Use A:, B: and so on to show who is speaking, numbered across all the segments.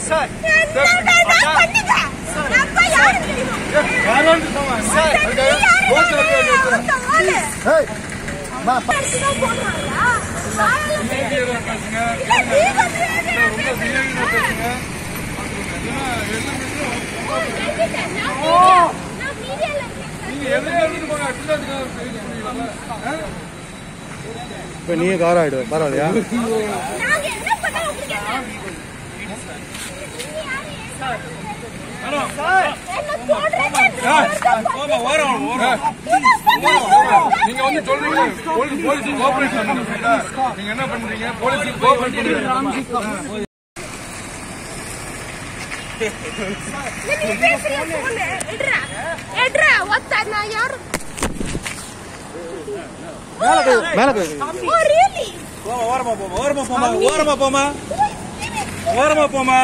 A: Sir
B: என்னடா நான் பண்ணுங்க நான் போய் யாரு தெரியுமா
A: யாரும் சார் ஓட்டு
B: அந்த ஆளு
C: ஏய் வா பா.
B: அடிச்சுதான் போடுறாங்களா? வாயால
A: பேசுங்க
B: இல்ல, நீ வந்து என்ன
A: ரொம்ப சீரியஸா பேசுங்க
B: பேசிட்டேன். நான் மீடியா- நான் மீடியால இருக்கேன்.
A: நீங்க எதுக்கு எடுத்துட்டு போங்க அப்படிதான் புரியல
C: இப்ப நீயே கார் ஆயிடுவ பரவாயில்லையா
B: நாங்க என்ன பண்ணோம் உங்களுக்கு என்ன? நீ யாரு? என்ன போடுறீங்க?
A: போமா ஓரம் ஓரம் நீங்க வந்து சொல்றீங்க போலீஸ் போலீஸ் கோஆபரேட் பண்ணுங்க நீங்க என்ன பண்றீங்க போலீஸ் கோஆபரேட் பண்ணுங்க
B: நீ பேசுறிய போனு. எடுறா. எடுறா. ஒத்த நான் யாரு?
C: மேல போய்
B: Oh, really?
D: போமா ஓரமா போமா ஓரமா போமா ஓரமா போமா ஓரமா போமா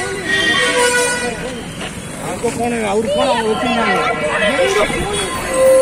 C: அங்க போனேன் அவரு போன அவங்க வச்சிருந்தாங்க